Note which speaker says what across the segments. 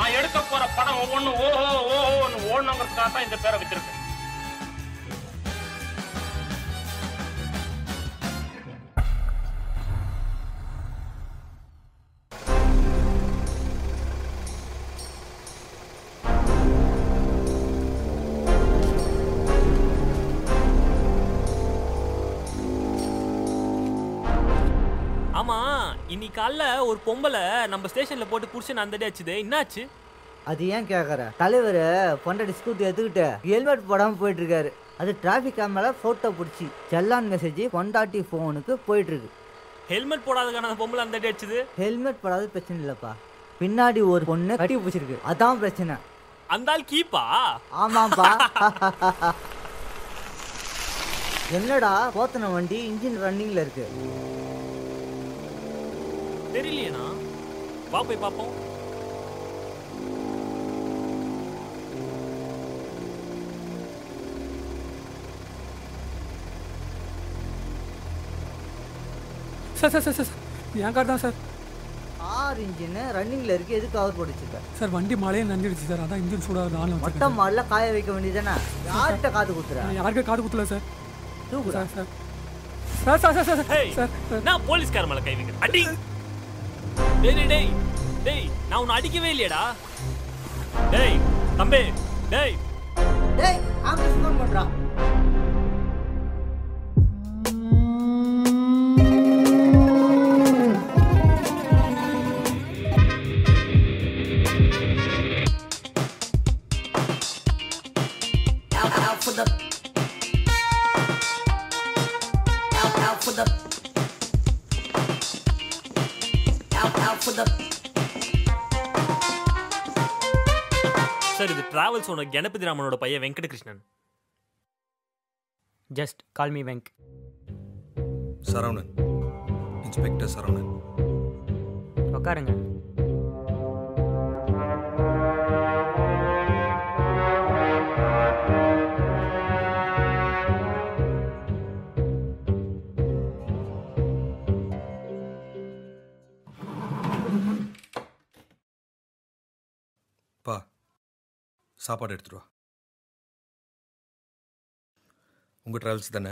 Speaker 1: நான் எடுக்க போற படம் ஒவ்வொன்றும் ஓஹோ ஓஹோன்னு ஓடணுங்கிறதுக்காக தான் இந்த பேரை வச்சிருக்கேன்
Speaker 2: ஆமா இன்னைக்கு காலைல ஒரு பொம்பளை நம்ம ஸ்டேஷன்ல போட்டு புடிச்சு அந்த அடிச்சுது என்னாச்சு
Speaker 3: அது ஏன் கேட்குற தலைவர் பொண்டாட்டி ஸ்கூட்டி எடுத்துக்கிட்டு ஹெல்மெட் போடாமல் போயிட்டு இருக்காரு அது டிராஃபிக் கேமரா ஃபோட்டோ பிடிச்சி செல்லான் மெசேஜ் பொண்டாட்டி ஃபோனுக்கு போயிட்டு இருக்கு
Speaker 2: ஹெல்மெட் போடாதக்கான அந்த பொம்பளை அந்த அடி அடிச்சுது
Speaker 3: ஹெல்மெட் போடாத பிரச்சனை இல்லைப்பா பின்னாடி ஒரு பொண்ணு கட்டி பிடிச்சிருக்கு அதான் பிரச்சனை
Speaker 2: அந்த ஆள் கீப்பா
Speaker 3: ஆமாப்பா என்னடா போத்தன வண்டி இன்ஜின் ரன்னிங்ல இருக்கு
Speaker 2: தெரியலையேண்ணா வா போய் பார்ப்போம்
Speaker 4: சார் சார் சார் சார் என் கார் தான் சார்
Speaker 3: கார் இன்ஜின் ரன்னிங்ல இருக்கு எதுக்கு கவர் போட்டுச்சுக்க
Speaker 4: சார் வண்டி மழையே நஞ்சிடுச்சு சார் அதான் இன்ஜின் சூடாக ஆள்
Speaker 3: மொட்டை
Speaker 4: வச்சிருக்கேன்
Speaker 3: மாடல காய வைக்க வேண்டியதானே யார்கிட்ட காது குத்துற
Speaker 4: நான் யாருக்கும் காது குத்தல சார்
Speaker 3: தூக்குடா
Speaker 4: sir sir sir sir sir sir
Speaker 2: ஏய்
Speaker 4: சார் சார்
Speaker 2: நான் போலீஸ்கார மேல கை வைக்கிறேன் அடி டேய் டேய் டேய் டேய் நான் உன்னை அடிக்கவே இல்லையேடா டேய் தம்பி டேய்
Speaker 3: டேய் ஆம்புலன்ஸ் ஃபோன் பண்றா
Speaker 5: out, out for the out, out for the out, out for the
Speaker 2: sir இது டிராவல்ஸ் ஓனர் கணபதி ராமனோட பையன் வெங்கடகிருஷ்ணன்
Speaker 6: ஜஸ்ட் கால் மீ வெங்க்
Speaker 7: சரவணன் இன்ஸ்பெக்டர் சரவணன்
Speaker 6: உட்காருங்க
Speaker 7: பா சாப்பாடு எடுத்துட்டு வா உங்கள் ட்ராவல்ஸ் தானே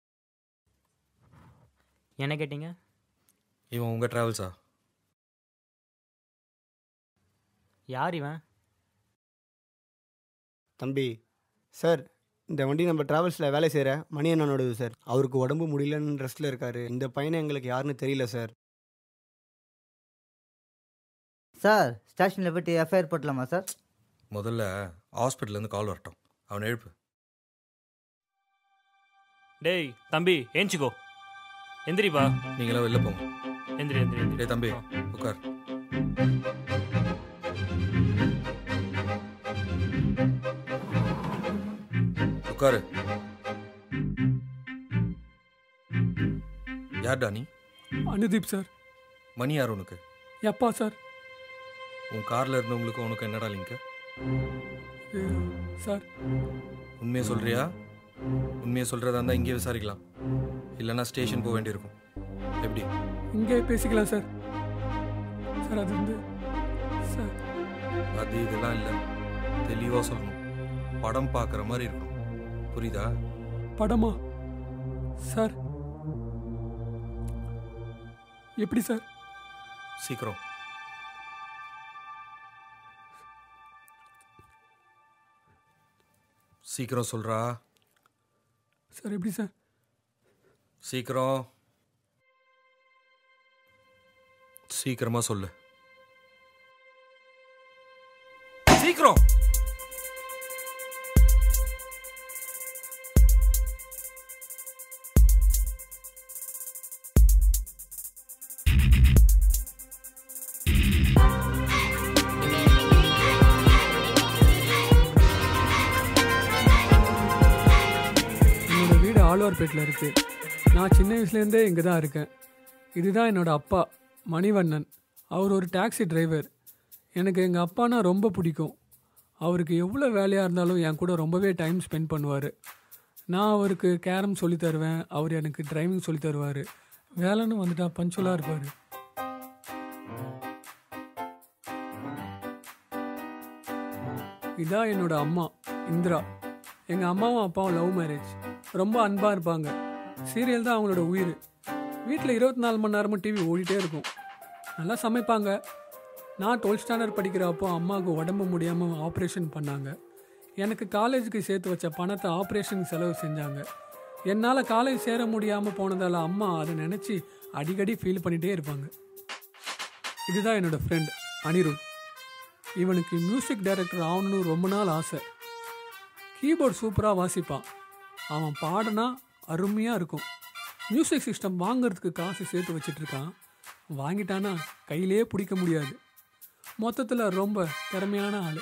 Speaker 6: என்ன கேட்டீங்க
Speaker 7: இவன் உங்கள் ட்ராவல்ஸா
Speaker 6: யார் இவன்
Speaker 8: தம்பி சார் இந்த வண்டி நம்ம டிராவல்ஸில் வேலை செய்கிற மணி அண்ணனோடது சார் அவருக்கு உடம்பு முடியலன்னு ரெஸ்ட்டில் இருக்காரு இந்த பையனை எங்களுக்கு யாருன்னு தெரியல சார்
Speaker 3: சார் ஸ்டேஷனில் போயிட்டு எஃப்ஐஆர் போட்டலாமா சார்
Speaker 7: முதல்ல ஹாஸ்பிட்டல்லேருந்து கால் வரட்டும் அவனை எழுப்பு
Speaker 2: டேய் தம்பி ஏஞ்சிக்கோ எந்திரிப்பா
Speaker 7: நீங்களாம் வெளில போங்க
Speaker 2: எந்திரி எந்திரி எந்திரி
Speaker 7: டேய் தம்பி
Speaker 2: ஆ.
Speaker 7: உட்கார் உட்காரு யார்டா நீ
Speaker 4: அனுதீப் சார்
Speaker 7: மணி யார் உனக்கு
Speaker 4: எப்பா சார்
Speaker 7: உன் காரில் இருந்தவங்களுக்கும் உனக்கு என்னடா லிங்க்கு
Speaker 4: இது, சார்
Speaker 7: உண்மையை சொல்றியா உண்மையை சொல்கிறதா இருந்தால் இங்கே விசாரிக்கலாம் இல்லைன்னா ஸ்டேஷன் போக வேண்டியிருக்கும் எப்படி
Speaker 4: இங்கே பேசிக்கலாம் சார் சார் அது வந்து சார்
Speaker 7: அது இதெல்லாம் இல்லை தெளிவாக சொல்லணும் படம் பார்க்குற மாதிரி இருக்கணும் புரியுதா
Speaker 4: படமா சார் எப்படி சார்
Speaker 7: சீக்கிரம் சீக்கிரம் சொல்றா
Speaker 4: சார் எப்படி சார்
Speaker 7: சீக்கிரம் சீக்கிரமா சொல்லு சீக்கிரம்
Speaker 4: என்னோட வீடு ஆழ்வார்பேட்டில் இருக்குது நான் சின்ன வயசுலேருந்தே இங்கே தான் இருக்கேன் இதுதான் என்னோட அப்பா மணிவண்ணன் அவர் ஒரு டாக்ஸி டிரைவர் எனக்கு எங்கள் அப்பானா ரொம்ப பிடிக்கும் அவருக்கு எவ்வளோ வேலையாக இருந்தாலும் என் கூட ரொம்பவே டைம் ஸ்பெண்ட் பண்ணுவார் நான் அவருக்கு கேரம் சொல்லி தருவேன் அவர் எனக்கு டிரைவிங் சொல்லி தருவார் வேலைன்னு வந்துட்டா பஞ்சுவலாக இருப்பார் இதான் என்னோட அம்மா இந்திரா எங்கள் அம்மாவும் அப்பாவும் லவ் மேரேஜ் ரொம்ப அன்பாக இருப்பாங்க சீரியல் தான் அவங்களோட உயிர் வீட்டில் இருபத்தி நாலு மணி நேரமும் டிவி ஓடிட்டே இருக்கும் நல்லா சமைப்பாங்க நான் டுவெல்த் ஸ்டாண்டர்ட் படிக்கிறப்போ அம்மாவுக்கு உடம்பு முடியாமல் ஆப்ரேஷன் பண்ணாங்க எனக்கு காலேஜுக்கு சேர்த்து வச்ச பணத்தை ஆப்ரேஷன் செலவு செஞ்சாங்க என்னால் காலேஜ் சேர முடியாமல் போனதால் அம்மா அதை நினச்சி அடிக்கடி ஃபீல் பண்ணிகிட்டே இருப்பாங்க இதுதான் என்னோட ஃப்ரெண்ட் அனிருத் இவனுக்கு மியூசிக் டைரக்டர் ஆகணும்னு ரொம்ப நாள் ஆசை கீபோர்ட் சூப்பராக வாசிப்பான் அவன் பாடினா அருமையாக இருக்கும் மியூசிக் சிஸ்டம் வாங்குறதுக்கு காசு சேர்த்து வச்சிட்டு இருக்கான் வாங்கிட்டானா கையிலே பிடிக்க முடியாது மொத்தத்தில் ரொம்ப திறமையான ஆள்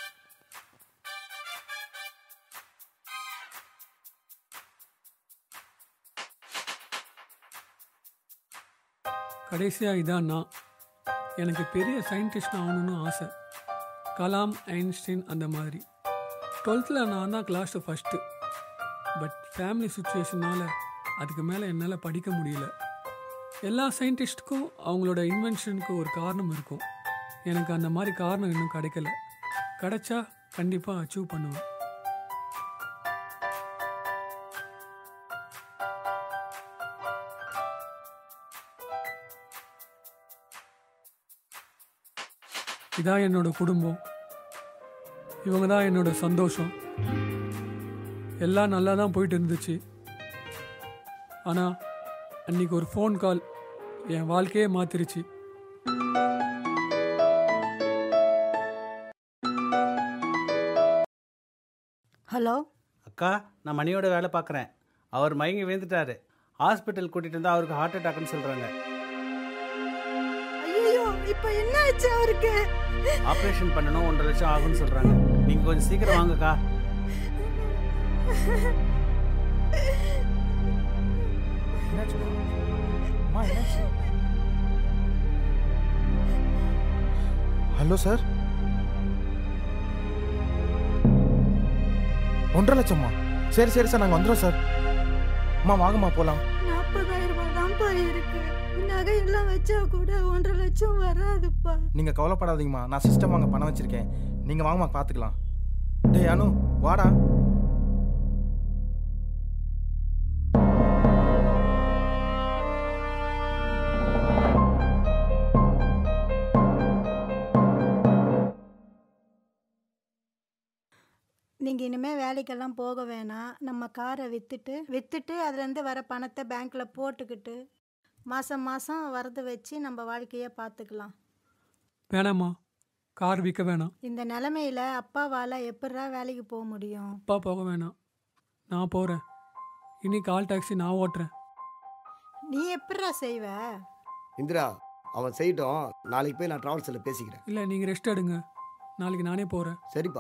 Speaker 4: கடைசியாக இதான் நான் எனக்கு பெரிய சயின்டிஸ்ட் ஆகணும்னு ஆசை கலாம் ஐன்ஸ்டைன் அந்த மாதிரி டுவெல்த்தில் நான் தான் கிளாஸில் ஃபஸ்ட்டு பட் ஃபேமிலி சுச்சுவேஷனால் அதுக்கு மேலே என்னால் படிக்க முடியல எல்லா சயின்டிஸ்ட்டுக்கும் அவங்களோட இன்வென்ஷனுக்கு ஒரு காரணம் இருக்கும் எனக்கு அந்த மாதிரி காரணம் இன்னும் கிடைக்கல கிடைச்சா கண்டிப்பாக அச்சீவ் பண்ணுவேன் இதான் என்னோட குடும்பம் இவங்க தான் என்னோட சந்தோஷம் எல்லாம் நல்லா தான் போயிட்டு இருந்துச்சு ஆனால் அன்னைக்கு ஒரு ஃபோன் கால் என் வாழ்க்கையே மாத்திருச்சு
Speaker 3: ஹலோ
Speaker 9: அக்கா நான் மணியோட வேலை பார்க்குறேன் அவர் மயங்கி விழுந்துட்டாரு ஹாஸ்பிட்டல் கூட்டிகிட்டு வந்து அவருக்கு ஹார்ட் அட்டாக்னு சொல்கிறாங்க
Speaker 5: ஐயோ இப்போ என்ன ஆச்சு அவருக்கு
Speaker 9: ஆப்ரேஷன் பண்ணணும் ஒன்றரை லட்சம் ஆகும்னு சொல்கிறாங்க நீங்கள் கொஞ்சம் சீக்கிரம் வாங்கக்கா
Speaker 10: ஹலோ சார் ஒன்றரை லட்சமா சரி சரி சார் நாங்கள் வந்துடுறோம் சார் அம்மா வாங்கம்மா போகலாம்
Speaker 5: நாற்பதாயிரம் ரூபாய் தான்ப்பா இருக்கு நகையெல்லாம் வச்சா கூட ஒன்றரை லட்சம் வராதுப்பா
Speaker 10: நீங்கள் கவலைப்படாதீங்கம்மா நான் சிஸ்டம் வாங்க பணம் வச்சுருக்கேன் நீங்கள் வாங்கம்மா பார்த்துக்கலாம் டேய் அனு வாடா
Speaker 5: நீங்கள் இனிமேல் வேலைக்கெல்லாம் போக வேணாம் நம்ம காரை விற்றுட்டு விற்றுட்டு அதுலேருந்து வர பணத்தை பேங்க்கில் போட்டுக்கிட்டு மாதம் மாதம் வரது வச்சு நம்ம வாழ்க்கையை பார்த்துக்கலாம்
Speaker 4: வேணாம்மா கார் விற்க வேணாம்
Speaker 5: இந்த நிலமையில அப்பாவால் எப்படிரா வேலைக்கு போக முடியும்
Speaker 4: அப்பா போக வேணாம் நான் போகிறேன் இனி கால் டாக்ஸி நான் ஓட்டுறேன்
Speaker 5: நீ எப்படிரா செய்வ
Speaker 8: இந்திரா அவன் செய்யட்டும் நாளைக்கு போய் நான் ட்ராவல்ஸில் பேசிக்கிறேன்
Speaker 4: இல்லை நீங்கள் ரெஸ்ட் எடுங்க நாளைக்கு நானே போகிறேன்
Speaker 8: சரிப்பா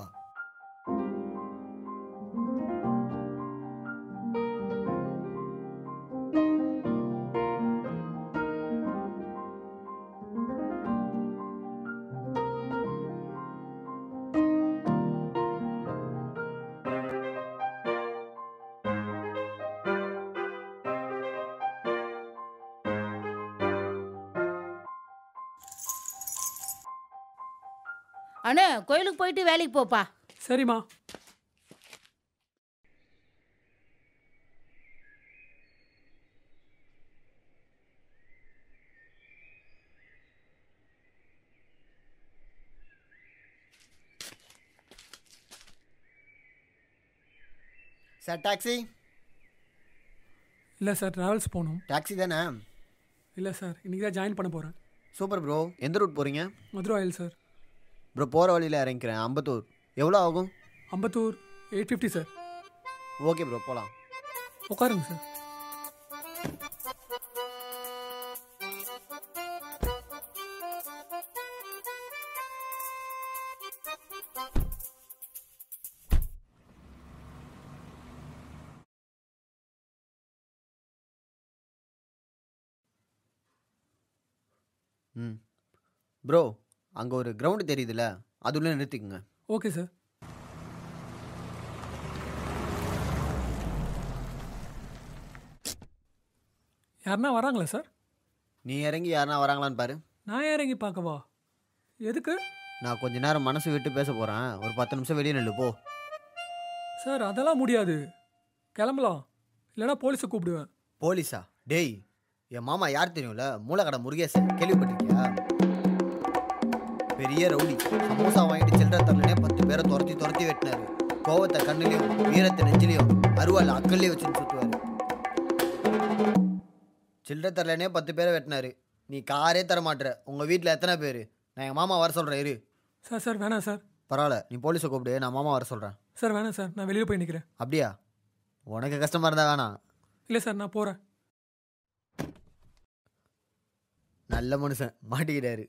Speaker 11: அண்ணே கோயிலுக்கு போயிட்டு வேலைக்கு போப்பா
Speaker 4: சரிம்மா
Speaker 12: சார் டாக்ஸி
Speaker 4: இல்லை சார் ட்ராவல்ஸ் போகணும்
Speaker 12: டாக்ஸி தானே
Speaker 4: இல்லை சார் இன்றைக்கி தான் ஜாயின் பண்ண போகிறேன்
Speaker 12: சூப்பர் ப்ரோ எந்த ரூட் போகிறீங்க
Speaker 4: மதுரை ஆயில் சார்
Speaker 12: ப்ரோ போகிற வழியில் இறங்கிக்கிறேன் அம்பத்தூர் எவ்வளோ ஆகும்
Speaker 4: Ambattur eight fifty sir
Speaker 12: okay bro போகலாம்
Speaker 4: உட்காருங்க சார்
Speaker 12: ம் ப்ரோ அங்கே ஒரு கிரவுண்டு தெரியுதுல்ல அதுக்குள்ளே நிறுத்திக்கோங்க
Speaker 4: ஓகே சார் யாருன்னா வராங்களா சார்
Speaker 12: நீ இறங்கி யாருனா வராங்களான்னு பாரு
Speaker 4: நான் இறங்கி பார்க்கவா எதுக்கு
Speaker 12: நான் கொஞ்ச நேரம் மனசு விட்டு பேச போகிறேன் ஒரு பத்து நிமிஷம் வெளியே நில்லு போ
Speaker 4: சார் அதெல்லாம் முடியாது கிளம்பலாம் இல்லைன்னா போலீஸை கூப்பிடுவேன்
Speaker 12: போலீஸா டேய் என் மாமா யார் தெரியும்ல மூலக்கடை முருகேசன் கேள்விப்பட்டிருக்கியா பெரிய ரவுடி சமோசா வாங்கிட்டு சில்லற தரலனே பத்து பேரை துரத்தி துரத்தி வெட்டினாரு கோவத்தை கண்ணுலயும் வீரத்தை நெஞ்சிலையும் அருவாள் அக்கல்லையும் வச்சுன்னு சுத்துவாரு சில்லற தரலனே பத்து பேரை வெட்டினாரு நீ காரே தர மாட்டுற உங்க வீட்டில் எத்தனை பேர் நான் எங்கள் மாமா வர சொல்கிறேன் இரு
Speaker 4: சார் சார் வேணாம் சார்
Speaker 12: பரவாயில்ல நீ போலீஸை கூப்பிடு நான் மாமா வர சொல்கிறேன்
Speaker 4: சார் வேணாம் சார் நான் வெளியில் போய் நிற்கிறேன்
Speaker 12: அப்படியா உனக்கு கஷ்டமா இருந்தா வேணாம்
Speaker 4: இல்லை சார் நான் போகிறேன்
Speaker 12: நல்ல மனுஷன் மாட்டிக்கிட்டாரு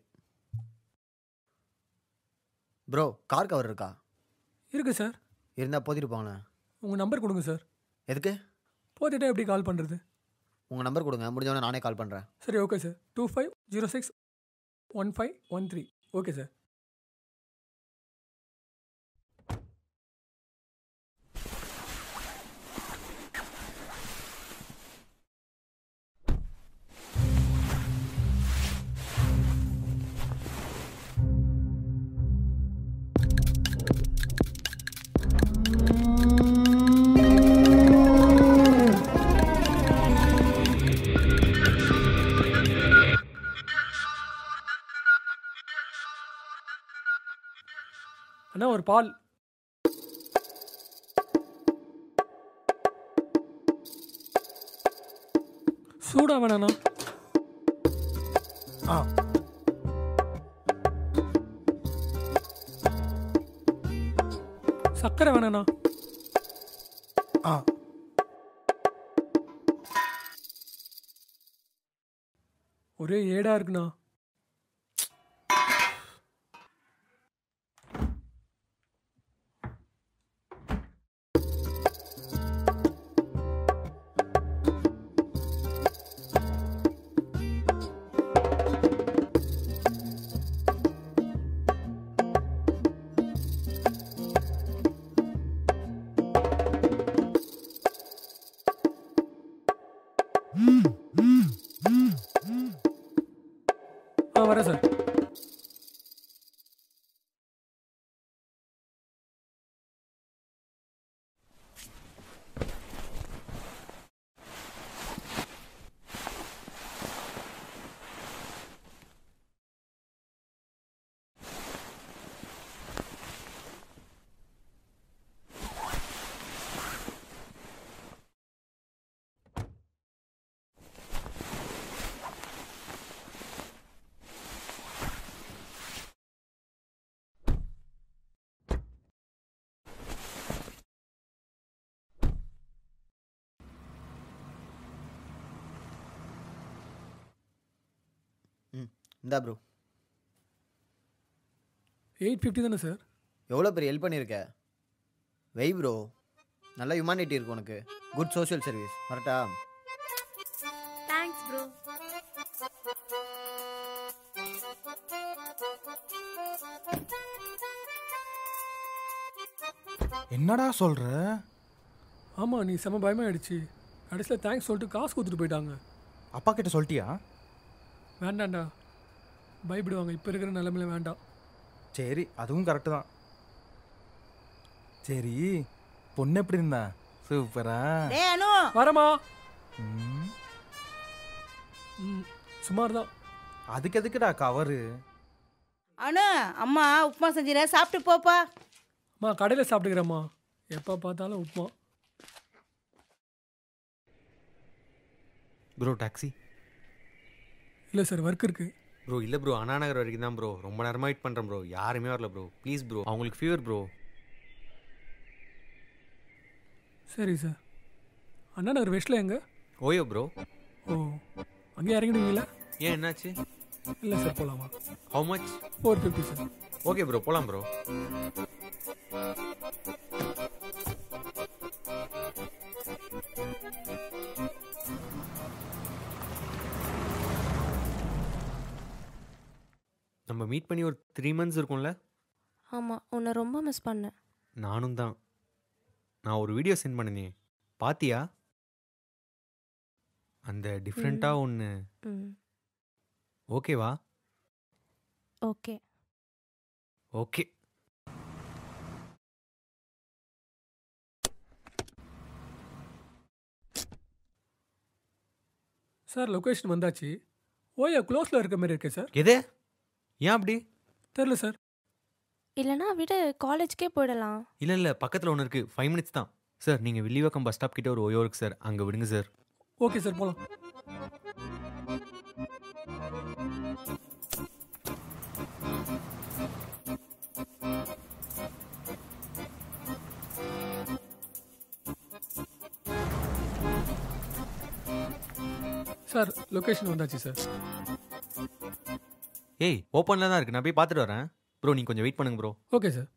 Speaker 12: ப்ரோ கார் கவர் இருக்கா
Speaker 4: இருக்கு சார்
Speaker 12: இருந்தால் போத்திட்டு போங்களேன்
Speaker 4: உங்கள் நம்பர் கொடுங்க சார்
Speaker 12: எதுக்கு
Speaker 4: போத்திட்டா எப்படி கால் பண்ணுறது
Speaker 12: உங்கள் நம்பர் கொடுங்க முடிஞ்சவொடனே நானே கால் பண்ணுறேன்
Speaker 4: சரி okay sir two five zero six one five one three okay sir அண்ணா ஒரு பால் சூடா வேணாண்ணா
Speaker 10: ஆ
Speaker 4: சக்கரை வேணாண்ணா
Speaker 10: ஆ
Speaker 4: ஒரே ஏடா இருக்குண்ணா ஆ வரேன் சார்
Speaker 12: ம் இந்தா ப்ரோ
Speaker 4: எயிட் ஃபிஃப்டி தானே சார்
Speaker 12: எவ்வளோ பெரிய ஹெல்ப் பண்ணியிருக்க வெய் ப்ரோ நல்ல ஹியூமானிட்டி இருக்கு உனக்கு குட் சோஷியல் சர்வீஸ் கரெக்டா
Speaker 13: தேங்க்ஸ் ப்ரோ
Speaker 10: என்னடா சொல்ற
Speaker 4: ஆமாம் நீ செம பயமாயிடுச்சு கடைசியில் தேங்க்ஸ் சொல்லிட்டு காசு கொடுத்துட்டு போயிட்டாங்க
Speaker 10: அப்பா கிட்ட சொல்லிட்டியா
Speaker 4: வேண்டாம்டா பயப்படுவாங்க இப்போ இருக்கிற நிலமையில வேண்டாம்
Speaker 10: சரி அதுவும் கரெக்டு தான் சரி பொண்ணு எப்படி இருந்தா சூப்பரா
Speaker 11: டேய் அனு
Speaker 4: வரமா
Speaker 10: ம்,
Speaker 4: ம் சுமார் தான்
Speaker 10: அதுக்கு எதுக்குடா கவரு
Speaker 11: அனு அம்மா உப்புமா செஞ்சிடறேன் சாப்பிட்டு போப்பா
Speaker 4: அம்மா கடையில் சாப்பிட்டுக்கிறேம்மா எப்போ பார்த்தாலும் உப்புமா
Speaker 14: ப்ரோ டாக்ஸி
Speaker 4: இல்லை சார் ஒர்க் இருக்குது
Speaker 14: ப்ரோ இல்லை ப்ரோ அண்ணா நகர் வரைக்கும் தான் ப்ரோ ரொம்ப நேரமாக வெயிட் பண்ணுறேன் ப்ரோ யாருமே வரல ப்ரோ ப்ளீஸ் ப்ரோ அவங்களுக்கு ஃபீவர் ப்ரோ
Speaker 4: சரி சார் அண்ணா நகர் வெஸ்ட்டில் எங்கே
Speaker 14: ஓயோ ப்ரோ
Speaker 4: ஓ அங்கேயே இறங்கிடுவீங்களா
Speaker 14: ஏன் என்னாச்சு
Speaker 4: இல்லை சார் போகலாமா
Speaker 14: how much
Speaker 4: four fifty sir
Speaker 14: okay bro போகலாம் ப்ரோ நம்ம மீட் பண்ணி ஒரு த்ரீ மந்த்ஸ் இருக்கும்ல
Speaker 13: ஆமாம் உன்னை ரொம்ப மிஸ் பண்ணேன்
Speaker 14: நானும் தான் நான் ஒரு வீடியோ சென்ட் பண்ணனே பாத்தியா அந்த டிஃப்ரெண்ட்டாக ஒன்று
Speaker 13: ம்
Speaker 14: ஓகேவா
Speaker 13: ஓகே
Speaker 14: ஓகே
Speaker 4: சார் லொக்கேஷன் வந்தாச்சு ஓயா க்ளோஸில் இருக்க மாதிரி இருக்கே சார்
Speaker 14: எது ஏன் அப்படி
Speaker 4: தெரில சார்
Speaker 13: இல்லைனா விடு காலேஜ்க்கே போயிடலாம்
Speaker 14: இல்லை இல்லை பக்கத்தில் ஒன்று இருக்குது ஃபைவ் மினிட்ஸ் தான் சார் நீங்கள் வில்லிவாக்கம் பஸ் ஸ்டாப் கிட்ட ஒரு ஓயோ இருக்கு சார் அங்கே விடுங்க சார்
Speaker 4: ஓகே சார் போகலாம் சார் லொக்கேஷன் வந்தாச்சு சார்
Speaker 14: ஏய் ஓப்பனில் தான் இருக்குது நான் போய் பார்த்துட்டு வரேன் ப்ரோ நீ கொஞ்சம் வெயிட் பண்ணுங்க bro
Speaker 4: okay sir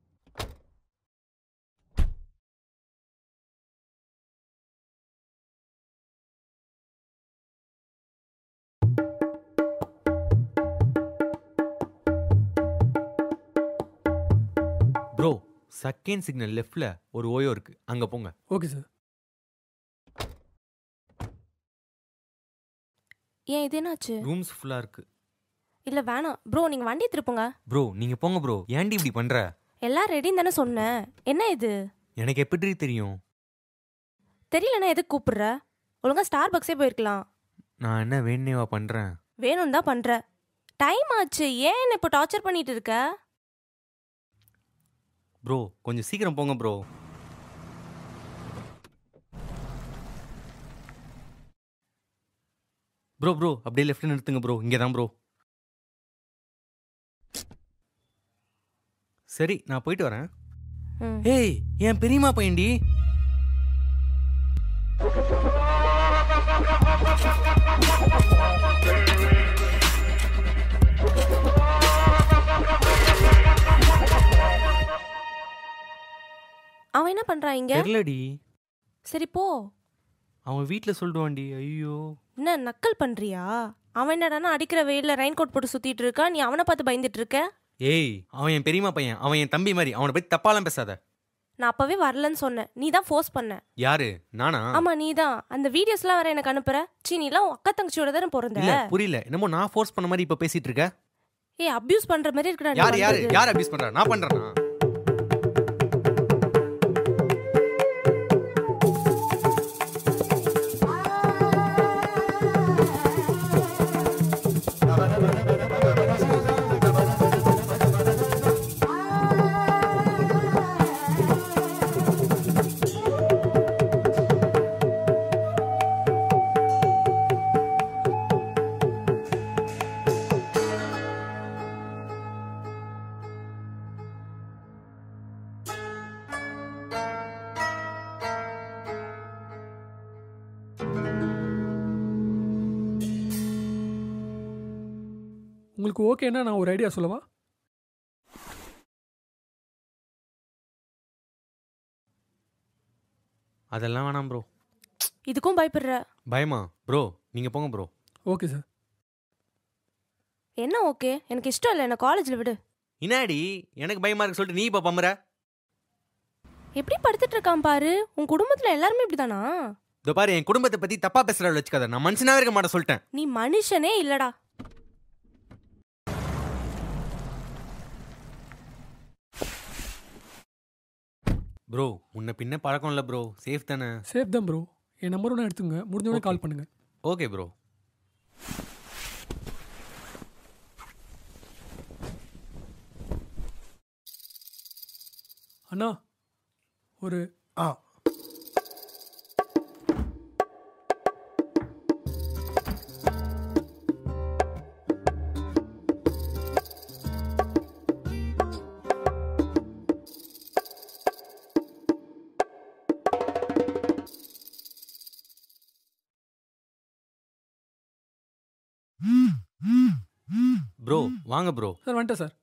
Speaker 14: bro second signal லெஃப்டில் ஒரு ஓயோ இருக்குது அங்கே போங்க
Speaker 4: ஓகே சார்
Speaker 13: ஏன் இது என்னாச்சு
Speaker 14: ரூம்ஸ் ஃபுல்லாக இருக்குது
Speaker 13: இல்லை வேணாம் ப்ரோ நீங்கள் வண்டி திருப்புங்க
Speaker 14: ப்ரோ நீங்கள் போங்க ப்ரோ ஏன்டி இப்படி பண்ணுற
Speaker 13: எல்லாம் ரெடின்னு தானே சொன்னேன் என்ன இது
Speaker 14: எனக்கு எப்படி தெரியும்
Speaker 13: தெரியலனா எதுக்கு கூப்பிடுற ஒழுங்கா ஸ்டார் பக்ஸே போயிருக்கலாம்
Speaker 14: நான் என்ன வேணேவா பண்ணுறேன்
Speaker 13: வேணும் தான் பண்ற டைம் ஆச்சு ஏன் என்ன இப்போ டார்ச்சர் பண்ணிட்டு இருக்க
Speaker 14: ப்ரோ கொஞ்சம் சீக்கிரம் போங்க ப்ரோ ப்ரோ ப்ரோ அப்படியே லெஃப்ட் நிறுத்துங்க ப்ரோ இங்கே தான் ப்ரோ சரி நான் போயிட்டு வரேன்
Speaker 13: ம்.
Speaker 14: ஏய் என் பெரியம்மா பையன்டி
Speaker 13: அவன் என்ன பண்றான் இங்க
Speaker 14: தெரியலடி
Speaker 13: சரி போ
Speaker 14: அவன் வீட்டில் சொல்லிடுவான்டி ஐயோ
Speaker 13: என்ன நக்கல் பண்றியா அவன் என்னடானா அடிக்கிற வெயில்ல ரெயின் கோட் போட்டு சுத்திட்டு இருக்கான் நீ அவனை பார்த்து பயந்துட்டு இருக்க
Speaker 14: ஏய் அவன் என் பெரியம்மா பையன் அவன் என் தம்பி மாதிரி அவனை பற்றி தப்பாலாம் பேசாத
Speaker 13: நான் அப்பவே வரலன்னு சொன்னேன் நீ தான் ஃபோர்ஸ் பண்ண
Speaker 14: யாரு நானா
Speaker 13: ஆமா நீ தான் அந்த வீடியோஸ்லாம் வேற எனக்கு அனுப்புற சீ நீ எல்லாம் உன் அக்கா தங்கச்சியோட தானே பிறந்த
Speaker 14: இல்ல புரியல என்னமோ நான் ஃபோர்ஸ் பண்ண மாதிரி இப்ப பேசிட்டு இருக்க
Speaker 13: ஏய் அபியூஸ் பண்ற மாதிரி இருக்கடா நீ
Speaker 14: யார் யாரு
Speaker 13: வந்தது.
Speaker 14: யார் அபியூஸ் பண்றா நான் பண்றேனா
Speaker 4: உங்களுக்கு ஓகேன்னா நான் ஒரு ஐடியா சொல்லவா
Speaker 14: அதெல்லாம் வேணாம் ப்ரோ
Speaker 13: இதுக்கும் பயப்படுற
Speaker 14: பயமா ப்ரோ நீங்க போங்க ப்ரோ
Speaker 4: ஓகே சார்
Speaker 13: என்ன ஓகே எனக்கு இஷ்டம் இல்லை என்ன காலேஜ்ல விடு
Speaker 14: இன்னாடி எனக்கு பயமா இருக்கு சொல்லிட்டு நீ இப்ப பம்புற
Speaker 13: எப்படி படுத்துட்டு இருக்கான் பாரு உன் குடும்பத்துல எல்லாருமே இப்படிதானா
Speaker 14: இதோ பாரு என் குடும்பத்தை பத்தி தப்பா பேசுற வச்சுக்காத நான் மனுஷனாவே இருக்க மாட்டேன் சொல்லிட்டேன்
Speaker 13: நீ மனுஷனே இல்லடா
Speaker 14: ப்ரோ முன்ன பின்ன பழக்கம் இல்ல ப்ரோ சேஃப் தானே
Speaker 4: சேஃப் தான் ப்ரோ என் நம்பர் ஒன்று எடுத்துங்க முடிஞ்சவொடனே கால் பண்ணுங்க
Speaker 14: ஓகே ப்ரோ
Speaker 4: அண்ணா ஒரு
Speaker 10: ஆ
Speaker 14: ப்ரோ வாங்க ப்ரோ
Speaker 4: சார் வந்துட்டேன் சார்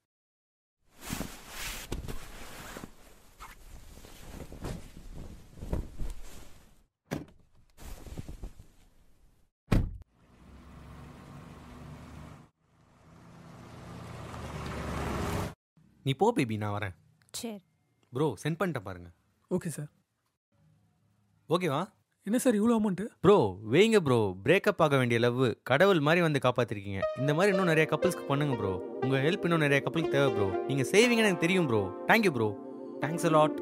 Speaker 14: நீ போ பேபி நான் வரேன்
Speaker 13: சரி
Speaker 14: ப்ரோ சென்ட் பண்ணிட்டேன் பாருங்க
Speaker 4: ஓகே சார்
Speaker 14: ஓகேவா
Speaker 4: என்ன சார் இவ்வளோ அமௌண்ட்டு
Speaker 14: ப்ரோ வைங்க ப்ரோ பிரேக்கப் ஆக வேண்டிய லவ் கடவுள் மாதிரி வந்து காப்பாத்திருக்கீங்க இந்த மாதிரி இன்னும் நிறைய கப்பல்ஸ்க்கு பண்ணுங்க ப்ரோ உங்க ஹெல்ப் இன்னும் நிறைய கப்பலுக்கு தேவை ப்ரோ நீங்க செய்வீங்கன்னு எனக்கு தெரியும் bro thank you bro thanks lot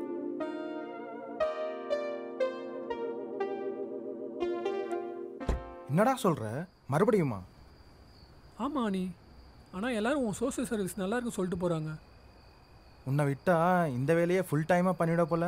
Speaker 10: என்னடா சொல்ற மறுபடியுமா
Speaker 4: ஆமாம் நீ ஆனால் எல்லாரும் உன் சோஷியல் சர்வீஸ் நல்லா இருக்குன்னு சொல்லிட்டு போகிறாங்க
Speaker 10: உன்னை விட்டா இந்த வேலையை ஃபுல் டைமாக பண்ணிவிட போல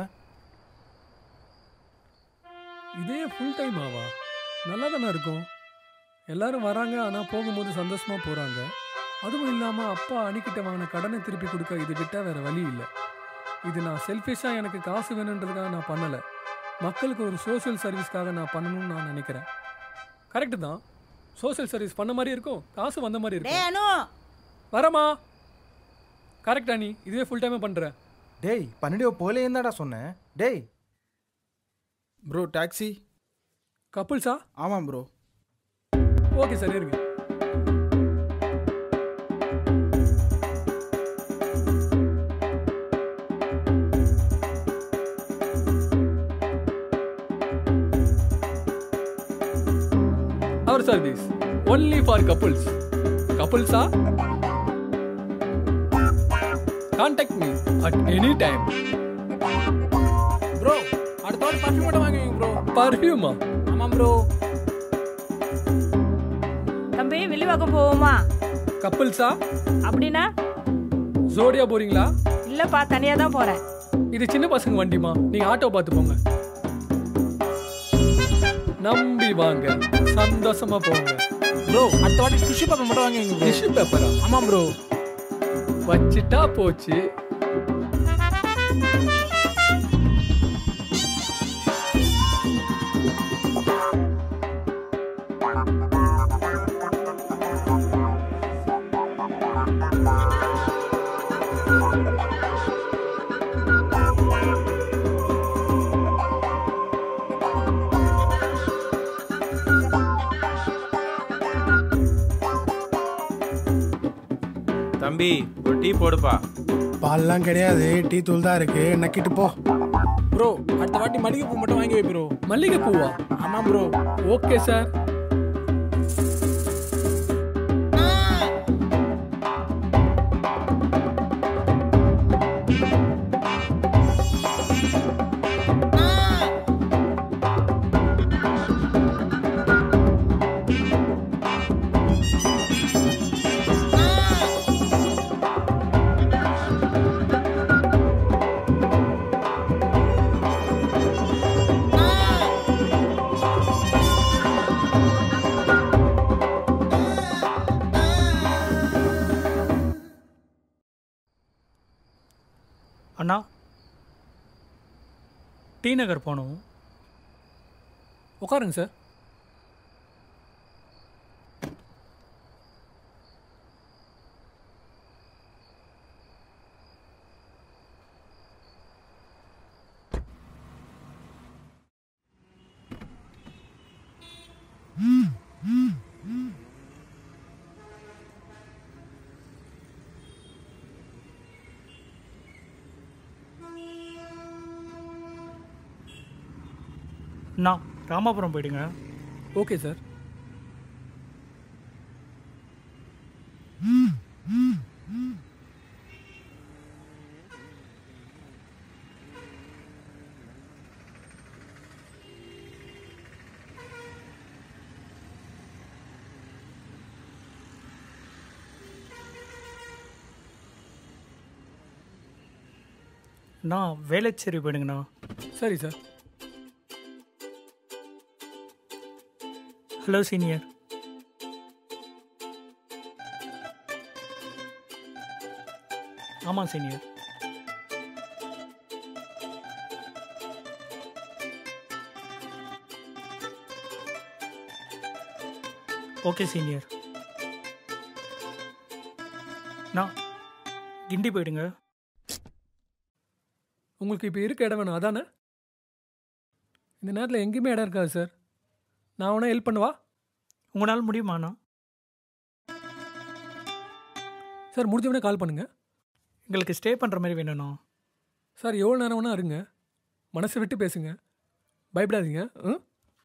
Speaker 4: இதே ஃபுல் டைம் ஆவா நல்லா தானே இருக்கும் எல்லாரும் வராங்க ஆனால் போகும்போது சந்தோஷமாக போகிறாங்க அதுவும் இல்லாமல் அப்பா அணிக்கிட்ட வாங்கின கடனை திருப்பி கொடுக்க இது விட்டால் வேறு வழி இல்லை இது நான் செல்ஃபிஷாக எனக்கு காசு வேணுன்றதுக்காக நான் பண்ணலை மக்களுக்கு ஒரு சோஷியல் சர்வீஸ்க்காக நான் பண்ணணும்னு நான் நினைக்கிறேன் கரெக்டு தான் சோஷியல் சர்வீஸ் பண்ண மாதிரி இருக்கும் காசு வந்த மாதிரி
Speaker 11: டேய்
Speaker 4: இருக்கும்
Speaker 11: அனு
Speaker 4: வரமா கரெக்டா நீ இதுவே ஃபுல் டைமே பண்ணுறேன்
Speaker 10: டேய் பன்னெண்டு போலே என்னடா சொன்னேன் டேய்
Speaker 15: ப்ரோ டாக்ஸி
Speaker 4: கப்புள்ஸா
Speaker 15: ஆமாம் ப்ரோ
Speaker 4: ஓகே சார் இருங்க அவர் சர்வீஸ் ஒன்லி ஃபார் கப்புள்ஸ் கப்புள்ஸா contact me at any time
Speaker 15: bro அடுத்த வாட்டி பர்ஃப்யூம் மட்டும் வாங்குவீங்க ப்ரோ
Speaker 4: பர்ஃப்யூமா
Speaker 15: ஆமாம் ப்ரோ
Speaker 11: தம்பி வெளிவாக்கம் போவோமா
Speaker 4: கப்புள்ஸா
Speaker 11: அப்படின்னா
Speaker 4: ஜோடியா போறீங்களா
Speaker 11: இல்லப்பா தனியா தான் போறேன்
Speaker 4: இது சின்ன பசங்க வண்டிமா நீங்க ஆட்டோ பார்த்து போங்க நம்பி வாங்க சந்தோஷமா போங்க
Speaker 15: ப்ரோ அடுத்த வாட்டி டிஷ்யூ பேப்பர் மட்டும் வாங்குவீங்க ப்ரோ
Speaker 4: டிஷ்யூ பேப்பரா
Speaker 15: ஆமாம் ப்ரோ
Speaker 4: வச்சிட்டா போச்சு
Speaker 16: தம்பி ஒரு டீ போடுப்பா
Speaker 15: பால்லாம் கிடையாது டீ தூள் தான் இருக்கு நக்கிட்டு போ ப்ரோ அடுத்த வாட்டி மல்லிகைப்பூ மட்டும் வாங்கி வை ப்ரோ
Speaker 4: மல்லிகை பூவா
Speaker 15: ஆமாம் ப்ரோ
Speaker 4: ஓகே சார்
Speaker 17: அண்ணா டி நகர் போனோம்
Speaker 4: உட்காருங்க சார்
Speaker 17: அண்ணா ராமாபுரம் போயிடுங்க
Speaker 4: ஓகே சார்
Speaker 17: அண்ணா வேலைச்சேரி போயிடுங்கண்ணா
Speaker 4: சரி சார்
Speaker 17: ஹலோ சீனியர் ஆமாம் சீனியர் ஓகே சீனியர் நான் கிண்டி போயிடுங்க
Speaker 4: உங்களுக்கு இப்போ இருக்க இடம் வேணும் அதானே இந்த நேரத்தில் எங்கேயுமே இடம் இருக்காது சார் நான் வேணா ஹெல்ப் பண்ணவா
Speaker 17: உங்களால் முடியுமாண்ணா
Speaker 4: சார் முடிஞ்சவொடனே கால் பண்ணுங்க
Speaker 17: எங்களுக்கு ஸ்டே பண்ணுற மாதிரி வேணும்ண்ணா
Speaker 4: சார் எவ்வளோ நேரம் வேணா இருங்க மனசை விட்டு பேசுங்க பயப்படாதீங்க ம்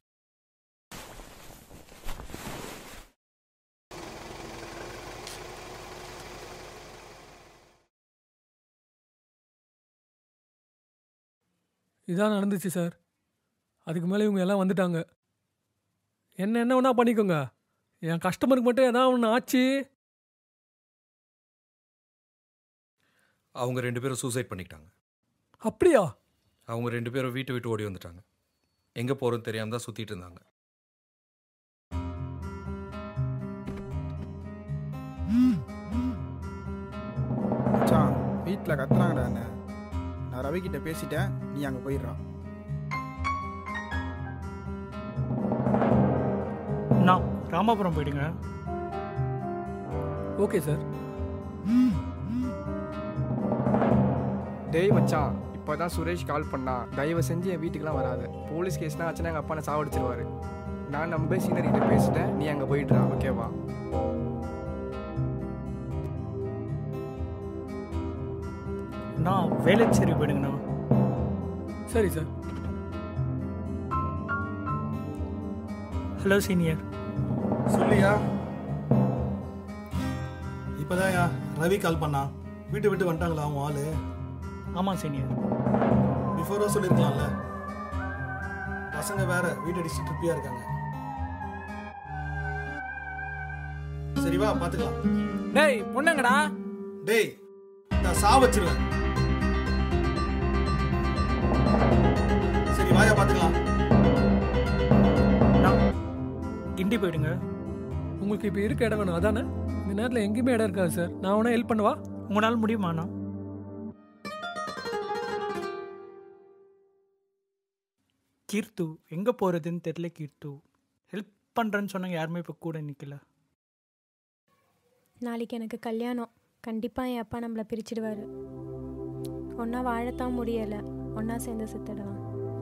Speaker 4: இதான் நடந்துச்சு சார் அதுக்கு மேலே இவங்க எல்லாம் வந்துட்டாங்க என்ன என்ன வேணா பண்ணிக்கோங்க என் கஸ்டமருக்கு மட்டும் எதாவது ஒன்று ஆச்சு
Speaker 7: அவங்க ரெண்டு பேரும் சூசைட் பண்ணிக்கிட்டாங்க
Speaker 4: அப்படியா
Speaker 7: அவங்க ரெண்டு பேரும் வீட்டை விட்டு ஓடி வந்துட்டாங்க எங்கே போகிறோன்னு தெரியாமல் தான் சுற்றிட்டு இருந்தாங்க
Speaker 15: மச்சான் வீட்டில் கத்துறாங்கடா என்ன நான் ரவி கிட்ட பேசிட்டேன் நீ அங்கே போயிடுறான்
Speaker 17: நான் ராமாபுரம் போயிடுங்க
Speaker 4: ஓகே சார்
Speaker 16: டேய் மச்சான் இப்போதான் சுரேஷ் கால் பண்ணா தயவு செஞ்சு என் வீட்டுக்குலாம் வராத போலீஸ் கேஸ்னா ஆச்சுன்னா எங்கள் அப்பா சாவடிச்சிருவாரு நான் நம்ம சீனியர் கிட்ட பேசிட்டேன் நீ அங்கே போயிடுறா ஓகேவா
Speaker 17: நான் வேலைச்சேரி போயிடுங்கண்ணா
Speaker 4: சரி சார்
Speaker 17: ஹலோ சீனியர்
Speaker 15: சொல்லியா இப்போதான்யா ரவி கால் பண்ணா வீட்டை விட்டு வந்துட்டாங்களா அவன் ஆளு
Speaker 17: ஆமாம் சீனியர்
Speaker 15: பிஃபோராக சொல்லியிருக்கலாம்ல பசங்க வேற வீட்டை அடிச்சு ட்ரிப்பியாக இருக்காங்க சரி வா பார்த்துக்கலாம்
Speaker 17: டேய் பொண்ணுங்கடா
Speaker 15: டேய் நான் சா வச்சிருவேன் சரி வாயா பார்த்துக்கலாம்
Speaker 17: கிண்டி போயிடுங்க
Speaker 4: உங்களுக்கு இப்போ இருக்க இடம் வேணும் அதானே இந்த நேரத்தில் எங்கேயுமே இடம் இருக்காது சார் நான் வேணா ஹெல்ப் பண்ணவா
Speaker 17: உங்களால் முடியுமாண்ணா கீர்த்து எங்கே போகிறதுன்னு தெரியல கீர்த்து ஹெல்ப் பண்ணுறேன்னு சொன்னாங்க யாருமே இப்போ கூட நிற்கல
Speaker 18: நாளைக்கு எனக்கு கல்யாணம் கண்டிப்பாக என் அப்பா நம்மளை பிரிச்சிடுவார் ஒன்றா வாழத்தான் முடியலை ஒன்றா சேர்ந்து சுத்திடலாம்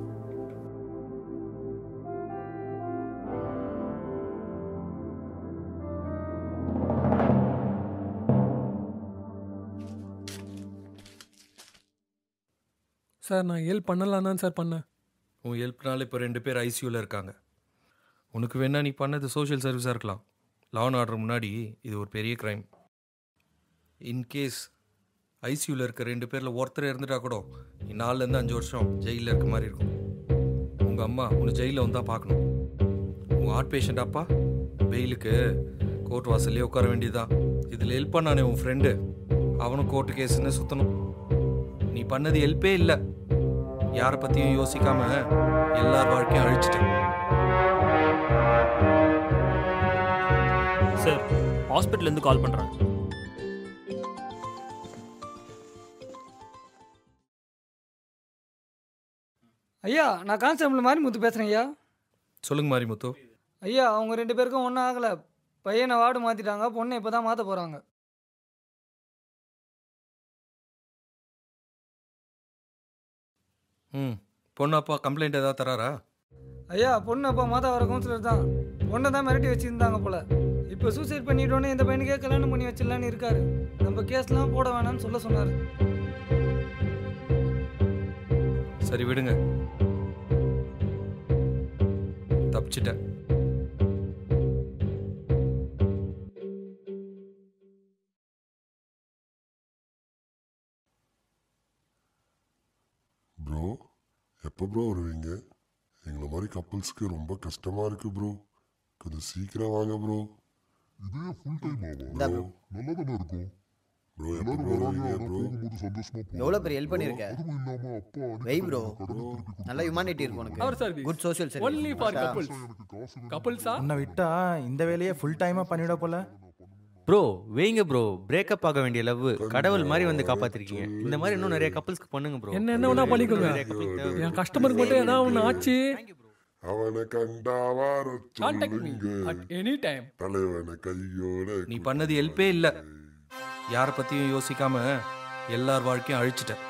Speaker 4: சார் நான் ஹெல்ப் பண்ணலாம் தான் சார் பண்ணேன்
Speaker 7: உன் ஹெல்ப்னால இப்போ ரெண்டு பேர் ஐசியூவில் இருக்காங்க உனக்கு வேணா நீ பண்ணது சோஷியல் சர்வீஸாக இருக்கலாம் லான் ஆர்டர் முன்னாடி இது ஒரு பெரிய க்ரைம் இன்கேஸ் ஐசியூவில் இருக்க ரெண்டு பேரில் ஒருத்தர் இருந்துட்டா கூட நீ நாலுலேருந்து அஞ்சு வருஷம் ஜெயிலில் இருக்க மாதிரி இருக்கும் உங்கள் அம்மா உன்னை ஜெயிலில் வந்து தான் பார்க்கணும் உன் ஹார்ட் பேஷண்ட் அப்பா வெயிலுக்கு கோர்ட் வாசல்லே உட்கார வேண்டியதுதான் இதில் ஹெல்ப் பண்ணானே உன் ஃப்ரெண்டு அவனும் கோர்ட்டு கேஸுன்னு சுற்றணும் நீ பண்ணது ஹெல்ப்பே இல்லை யாரை பற்றியும் யோசிக்காம எல்லார் வாழ்க்கையும் அழிச்சிட்டேன்
Speaker 2: சார் ஹாஸ்பிட்டல்லேருந்து கால் பண்ணுறேன்
Speaker 19: ஐயா நான் கான்ஸ்டபிள் மாதிரி முத்து பேசுகிறேன் ஐயா
Speaker 7: சொல்லுங்க மாரிமுத்து
Speaker 19: ஐயா அவங்க ரெண்டு பேருக்கும் ஒன்றும் ஆகலை பையனை வார்டு மாற்றிட்டாங்க பொண்ணை இப்போ தான் மாற்ற போகிறாங்க
Speaker 7: ம் பொண்ணு அப்பா கம்ப்ளைண்ட் ஏதாவது தராரா
Speaker 19: ஐயா பொண்ணு அப்பா மாதா வர கவுன்சிலர் தான் பொண்ணை தான் மிரட்டி வச்சுருந்தாங்க போல இப்போ சூசைட் பண்ணிட்டோன்னே இந்த பையனுக்கே கல்யாணம் பண்ணி வச்சிடலான்னு இருக்காரு நம்ம கேஸ்லாம் போட வேணாம்னு சொல்ல சொன்னார்
Speaker 7: சரி விடுங்க தப்பிச்சிட்டேன்
Speaker 20: ப்ரோ எப்போ ப்ரோ வருவீங்க எங்களை மாதிரி கப்புள்ஸ்க்கு ரொம்ப கஷ்டமா இருக்கு ப்ரோ கொஞ்சம் சீக்கிரம் வாங்க ப்ரோ
Speaker 21: இதே ஃபுல் டைம்
Speaker 12: இந்தா
Speaker 21: ஆவா
Speaker 12: bro.
Speaker 21: நல்லா தானே இருக்கும்
Speaker 20: ப்ரோ எப்போ
Speaker 21: எல்லாரும்
Speaker 20: ப்ரோ
Speaker 21: வராங்க
Speaker 20: வருவீங்க
Speaker 21: ஆனா
Speaker 20: ப்ரோ
Speaker 21: போகும்போது சந்தோஷமா போவாங்க.
Speaker 12: எவ்வளோ பெரிய ஹெல்ப் பண்ணியிருக்க
Speaker 21: அதுவும் இல்லாம அப்பா
Speaker 12: வை
Speaker 21: அடிக்கடி
Speaker 12: ப்ரோ
Speaker 21: கடனை திருப்பி கொடுப்பாங்க.
Speaker 12: நல்ல ஹியூமானிட்டி இருக்கும் உனக்கு
Speaker 4: அவர் service
Speaker 12: good social
Speaker 4: only for
Speaker 12: service
Speaker 4: couples கப்புள்ஸா
Speaker 10: உன்னை விட்டா இந்த வேலையை ஃபுல் டைமாக பண்ணிவிட போல
Speaker 14: ப்ரோ வைங்க ப்ரோ பிரேக்கப் ஆக வேண்டிய லவ் கடவுள் மாதிரி வந்து காப்பாத்திருக்கீங்க இந்த மாதிரி இன்னும் நிறைய கப்பல்ஸ்க்கு பண்ணுங்க ப்ரோ
Speaker 4: என்ன என்ன வேணா பண்ணிக்கோங்க என் கஸ்டமருக்கு மட்டும் ஏதாவது ஒன்று ஆச்சு
Speaker 20: அவனை கண்டா வார
Speaker 4: கான்டாக்ட் மீ
Speaker 20: சொல்லுங்க
Speaker 4: அட் எனி டைம்
Speaker 20: தலைவனை கையோட
Speaker 7: நீ பண்ணது ஹெல்ப்பே இல்லை யாரை பற்றியும் யோசிக்காம எல்லார் வாழ்க்கையும் அழிச்சிட்டேன்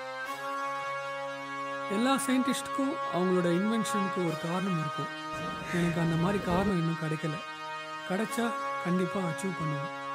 Speaker 4: எல்லா சயின்டிஸ்ட்டுக்கும் அவங்களோட இன்வென்ஷனுக்கு ஒரு காரணம் இருக்கும் எனக்கு அந்த மாதிரி காரணம் இன்னும் கிடைக்கல கிடைச்சா கண்டிப்பாக அச்சீவ் பண்ணுவேன்